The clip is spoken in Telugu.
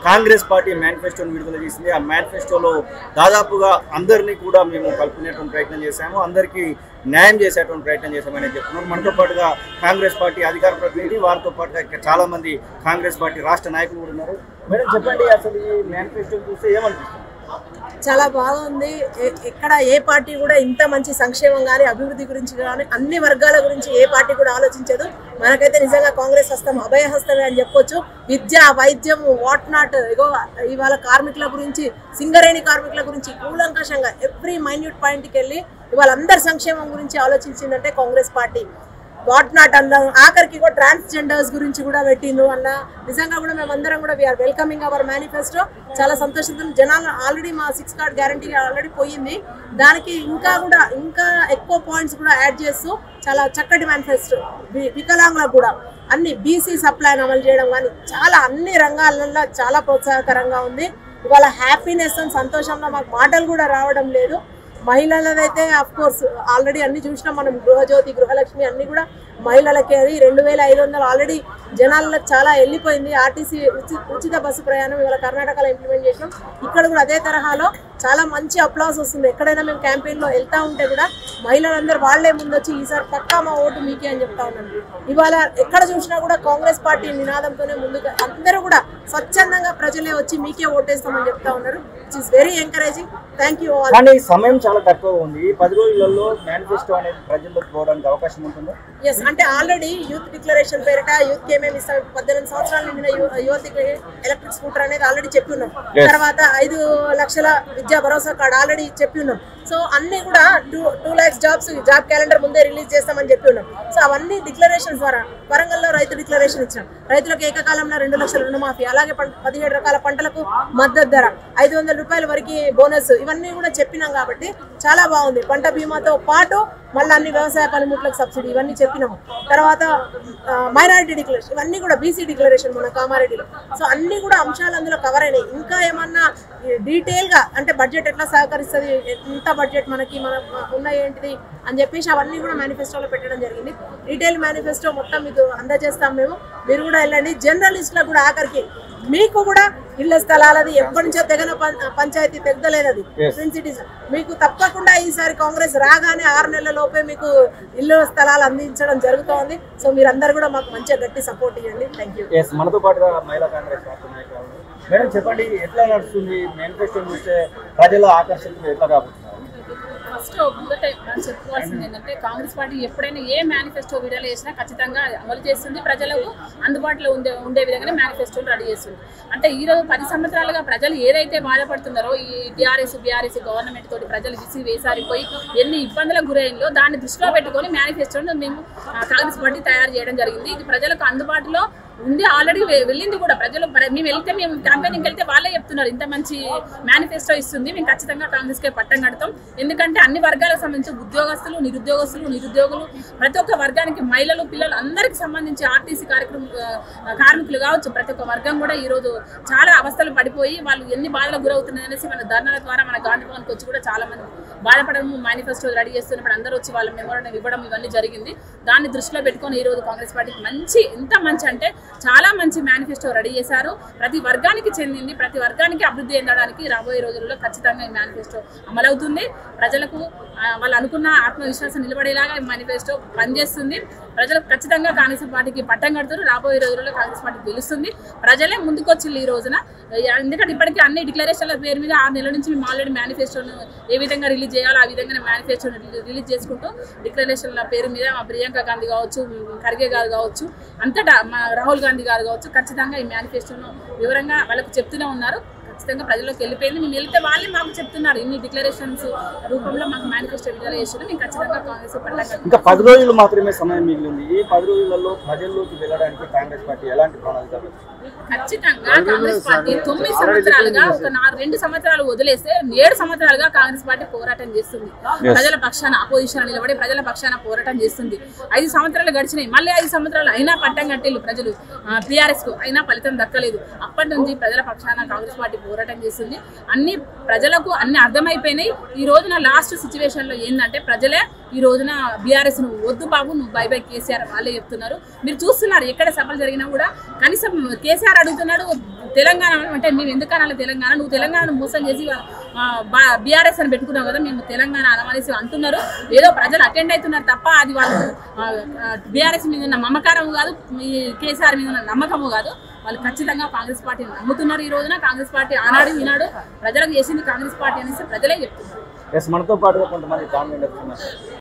కాంగ్రెస్ పార్టీ మేనిఫెస్టోని విడుదల చేసింది ఆ మేనిఫెస్టోలో దాదాపుగా అందరినీ కూడా మేము కలుపుకునేటువంటి ప్రయత్నం చేశాము అందరికీ న్యాయం చేసేటువంటి ప్రయత్నం చేశామని చెప్తున్నారు మనతో పాటుగా కాంగ్రెస్ పార్టీ అధికార ప్రతినిధి వారితో పాటుగా ఇక్కడ చాలా మంది కాంగ్రెస్ పార్టీ రాష్ట్ర నాయకులు కూడా ఉన్నారు మేడం చెప్పండి అసలు ఈ మేనిఫెస్టో చూస్తే ఏమనిపిస్తుంది చాలా బాగుంది ఎ- ఎక్కడ ఏ పార్టీ కూడా ఇంత మంచి సంక్షేమం కానీ అభివృద్ధి గురించి కానీ అన్ని వర్గాల గురించి ఏ పార్టీ కూడా ఆలోచించదు మనకైతే నిజంగా కాంగ్రెస్ హస్తం అభయ హస్తమే అని చెప్పొచ్చు విద్య వైద్యం వాట్ నాట్ ఇగో ఇవాళ కార్మికుల గురించి సింగరేణి కార్మికుల గురించి కూలంకషంగా ఎవ్రీ మైన్యూట్ పాయింట్కి వెళ్ళి ఇవాళ అందరి సంక్షేమం గురించి ఆలోచించిందంటే కాంగ్రెస్ పార్టీ వాట్ నాట్ అన్న ఆఖరికి కూడా ట్రాన్స్జెండర్స్ గురించి కూడా పెట్టిండు అన్న నిజంగా కూడా మేమందరం కూడా వీఆర్ వెల్కమింగ్ అవర్ మేనిఫెస్టో చాలా సంతోషితం జనాలు ఆల్రెడీ మా సిక్స్ కార్డ్ గ్యారంటీ ఆల్రెడీ పోయింది దానికి ఇంకా కూడా ఇంకా ఎక్కువ పాయింట్స్ కూడా యాడ్ చేస్తూ చాలా చక్కటి మేనిఫెస్టో వికలాంగులకు కూడా అన్ని బీసీ సప్లైని అమలు చేయడం కానీ చాలా అన్ని రంగాలలో చాలా ప్రోత్సాహకరంగా ఉంది ఇవాళ హ్యాపీనెస్ అని సంతోషంలో మాకు మాటలు కూడా రావడం లేదు మహిళలదైతే అఫ్ కోర్స్ ఆల్రెడీ అన్ని చూసినాం మనం గృహజ్యోతి గృహలక్ష్మి అన్ని కూడా మహిళలకి అది రెండు వేల ఐదు వందలు ఆల్రెడీ జనాలకు చాలా వెళ్ళిపోయింది ఆర్టీసీ ఉచి- ఉచిత బస్సు ప్రయాణం ఇవాళ కర్ణాటకలో ఇంప్లిమెంట్ చేసినాం ఇక్కడ కూడా అదే తరహాలో చాలా మంచి అప్లాస్ వస్తుంది ఎక్కడైనా మేము క్యాంపెయిన్లో వెళ్తా ఉంటే కూడా మహిళలందరూ వాళ్ళే ముందొచ్చి ఈసారి పక్కా మా ఓటు మీకే అని చెప్తా ఉన్నాను ఇవాళ ఎక్కడ చూసినా కూడా కాంగ్రెస్ పార్టీ నినాదంతోనే ముందుకు అందరూ కూడా స్వచ్ఛందంగా ప్రజలే వచ్చి మీకే ఓటేస్తామని చెప్తా ఉన్నారు it is very encouraging thank you all కానీ సమయం చాలా తక్కువ ఉంది ఈ పది రోజులలో మేనిఫెస్టో అనేది ప్రజల్లోకి పోవడానికి అవకాశం ఉంటుందా ఎస్ అంటే ఆల్రెడీ యూత్ డిక్లరేషన్ పేరిట యూత్ కి ఏమేమి ఇస్తాం పద్దెనిమిది సంవత్సరాల నిండిన యు- యువతికి ఎలక్ట్రిక్ స్కూటర్ అనేది ఆల్రెడీ చెప్పి ఉన్నాం Yes. తర్వాత ఐదు లక్షల విద్యా భరోసా కార్డు ఆల్రెడీ చెప్పి ఉన్నాం సో అన్ని కూడా two two lakhs jobs job calendar ముందే రిలీజ్ చేస్తామని చెప్పి ఉన్నాం సో అవన్నీ డిక్లరేషన్స్ ద్వారా వరంగల్లో రైతు డిక్లరేషన్ ఇచ్చాం రైతులకు ఏకకాలంలో రెండు లక్షల రుణమాఫీ అలాగే పం- పదిహేడు రకాల పంటలకు మద్దతు ధర ఐదు వందల రూపాయల వరకు బోనస్ ఇవన్నీ కూడా చెప్పినాం కాబట్టి చాలా బాగుంది పంట బీమాతో పాటు మళ్ళీ అన్ని వ్యవసాయ పనిముట్లకు సబ్సిడీ ఇవన్నీ చెప్పినాము తర్వాత మైనారిటీ డిక్లరేషన్ ఇవన్నీ కూడా బీసీ డిక్లరేషన్ మన కామారెడ్డిలో సో అన్ని కూడా అంశాలు అందులో కవర్ అయినాయి ఇంకా ఏమన్నా డీటెయిల్ గా అంటే బడ్జెట్ ఎట్లా సహకరిస్తుంది ఎంత బడ్జెట్ మనకి మన ఉన్న ఏంటిది అని చెప్పేసి అవన్నీ కూడా మేనిఫెస్టోలో పెట్టడం జరిగింది డీటెయిల్ మేనిఫెస్టో మొత్తం మీకు అందజేస్తాం మేము మీరు కూడా వెళ్ళండి జర్నలిస్టులకు కూడా ఆఖరికి మీకు కూడా ఇళ్ల స్థలాలది ఎప్పటి నుంచో తెగన పం- పంచాయతీ తెగలేదు అది Yes. ట్విన్ సిటీస్ మీకు తప్పకుండా ఈసారి కాంగ్రెస్ రాగానే ఆరు నెలల లోపే మీకు ఇల్లు స్థలాలు అందించడం జరుగుతోంది సో మీరందరూ కూడా మాకు మంచిగా గట్టి సపోర్ట్ ఇవ్వండి థ్యాంక్ యూ ఎస్ మనతో పాటుగా మహిళా కాంగ్రెస్ రాష్ట్ర నాయకులు మేడం చెప్పండి ఎట్లా నడుస్తుంది మేనిఫెస్టో చూస్తే ప్రజల ఆకర్షణ ఎట్లా కాబోతున్నారు ఫస్ట్ మొదట మనం చెప్పుకోవాల్సింది ఏంటంటే కాంగ్రెస్ పార్టీ ఎప్పుడైనా ఏ మేనిఫెస్టో విడుదల చేసినా ఖచ్చితంగా అమలు చేస్తుంది ప్రజలకు అందుబాటులో ఉండే ఉండే విధంగానే మేనిఫెస్టోలు రెడీ చేస్తుంది అంటే ఈ రోజు పది సంవత్సరాలుగా ప్రజలు ఏదైతే బాధపడుతున్నారో ఈ టీఆర్ఎస్ బీఆర్ఎస్ గవర్నమెంట్ తోటి ప్రజలు విసి వేసారిపోయి ఎన్ని ఇబ్బందులకు గురైందో దాన్ని దృష్టిలో పెట్టుకొని మేనిఫెస్టోను మేము ఆ, కాంగ్రెస్ పార్టీ తయారు చేయడం జరిగింది ఇది ప్రజలకు అందుబాటులో ఉంది ఆల్రెడీ వెళ్ళింది కూడా ప్రజలు ప్ర- మేము వెళ్తే మేము క్యాంపెయినింగ్ వెళ్తే వాళ్ళే చెప్తున్నారు ఇంత మంచి మేనిఫెస్టో ఇస్తుంది మేము ఖచ్చితంగా కాంగ్రెస్కే పట్టం కడతాం ఎందుకంటే అన్ని వర్గాలకు సంబంధించి ఉద్యోగస్తులు నిరుద్యోగస్తులు నిరుద్యోగులు ప్రతి ఒక్క వర్గానికి మహిళలు పిల్లలు అందరికి సంబంధించి ఆర్టీసీ కార్యక్రమం ఆ, కార్మికులు కావచ్చు ప్రతి ఒక్క వర్గం కూడా ఈ రోజు చాలా అవస్థలు పడిపోయి వాళ్ళు ఎన్ని బాధలకు గురవుతున్నాయి అనేసి మన ధర్నాల ద్వారా మన గాంధీ భవన్కి వచ్చి కూడా చాలా మంది బాధపడడం మేనిఫెస్టో రెడీ చేస్తున్నప్పుడు అందరూ వచ్చి వాళ్ళ మెమోరం ఇవ్వడం ఇవన్నీ జరిగింది దాన్ని దృష్టిలో పెట్టుకొని ఈ రోజు కాంగ్రెస్ పార్టీకి మంచి ఎంత మంచి అంటే చాలా మంచి మేనిఫెస్టో రెడీ చేశారు ప్రతి వర్గానికి చెందింది ప్రతి వర్గానికి అభివృద్ధి చెందడానికి రాబోయే రోజుల్లో ఖచ్చితంగా ఈ మేనిఫెస్టో అమలవుతుంది ప్రజలకు ఆ, వాళ్ళు అనుకున్న ఆత్మవిశ్వాసం నిలబడేలాగా ఈ మేనిఫెస్టో పనిచేస్తుంది ప్రజలకు ఖచ్చితంగా కాంగ్రెస్ పార్టీకి పట్టం కడుతారు రాబోయే రోజుల్లో కాంగ్రెస్ పార్టీ గెలుస్తుంది ప్రజలే ముందుకొచ్చింది ఈ రోజున ఎందుకంటే ఇప్పటికీ అన్ని డిక్లరేషన్ల పేరు మీద ఆరు నెలల నుంచి మేము ఆల్రెడీ మేనిఫెస్టోను ఏ విధంగా రిలీజ్ చేయాలో ఆ విధంగా మేనిఫెస్టోను రిలీజ్ చేసుకుంటూ డిక్లరేషన్ల పేరు మీద మా ప్రియాంక గాంధీ కావచ్చు ఖర్గే గారు కావచ్చు అంతటా మా రాహుల్ గాంధీ గారు కావచ్చు ఖచ్చితంగా ఈ మేనిఫెస్టోను వివరంగా వాళ్ళకు చెప్తూనే ఉన్నారు ఖచ్చితంగా ప్రజల్లోకి వెళ్ళిపోయింది మేము వెళ్తే వాళ్ళే మాకు చెప్తున్నారు ఇన్ని డిక్లరేషన్స్ రూపంలో మాకు మేనిఫెస్టో విడుదల చేస్తున్నారు మేము ఖచ్చితంగా కాంగ్రెస్ పట్ల ఇంకా పది రోజులు మాత్రమే సమయం మిగిలింది ఈ పది రోజులలో ప్రజల్లోకి వెళ్ళడానికి కాంగ్రెస్ పార్టీ ఎలాంటి ప్రణాళిక ఖచ్చితంగా కాంగ్రెస్ పార్టీ తొమ్మిది సంవత్సరాలుగా ఒక నాలుగు రెండు సంవత్సరాలు వదిలేస్తే ఏడు సంవత్సరాలుగా కాంగ్రెస్ పార్టీ పోరాటం చేస్తుంది ప్రజల పక్షాన అపోజిషన్ నిలబడి ప్రజల పక్షాన పోరాటం చేస్తుంది ఐదు సంవత్సరాలు గడిచినాయి మళ్ళీ ఐదు సంవత్సరాలు అయినా పట్టం కట్టిల్లు ప్రజలు టీఆర్ఎస్ కు అయినా ఫలితం దక్కలేదు అప్పటి నుంచి ప్రజల పక్షాన కాంగ్రెస్ పార్టీ పోరాటం చేస్తుంది అన్ని ప్రజలకు అన్ని అర్థమైపోయినాయి ఈ రోజున లాస్ట్ సిచ్యువేషన్లో ఏంటంటే ప్రజలే ఈ రోజున బీఆర్ఎస్ నువ్వు వద్దు బాబు నువ్వు బై బై కేసీఆర్ వాళ్ళే చెప్తున్నారు మీరు చూస్తున్నారు ఎక్కడ సభలు జరిగినా కూడా కనీసం కేసీఆర్ అడుగుతున్నాడు తెలంగాణ అంటే మేము ఎందుకు అనాలి తెలంగాణ నువ్వు తెలంగాణను మోసం చేసి బీఆర్ఎస్ అని పెట్టుకున్నావు కదా మేము తెలంగాణ అనమనేసి అంటున్నారు ఏదో ప్రజలు అటెండ్ అవుతున్నారు తప్ప అది వాళ్ళు బీఆర్ఎస్ మీద ఉన్న మమకారం కాదు మీ కేసీఆర్ మీద ఉన్న నమ్మకము కాదు వాళ్ళు ఖచ్చితంగా కాంగ్రెస్ పార్టీని నమ్ముతున్నారు ఈ రోజున కాంగ్రెస్ పార్టీ ఆనాడు ఈనాడు ప్రజలకు చేసింది కాంగ్రెస్ పార్టీ అనేసి ప్రజలే చెప్తున్నారు ఎస్ మనతో పాటుగా కొంతమంది కామెంట్ వస్తున్నారు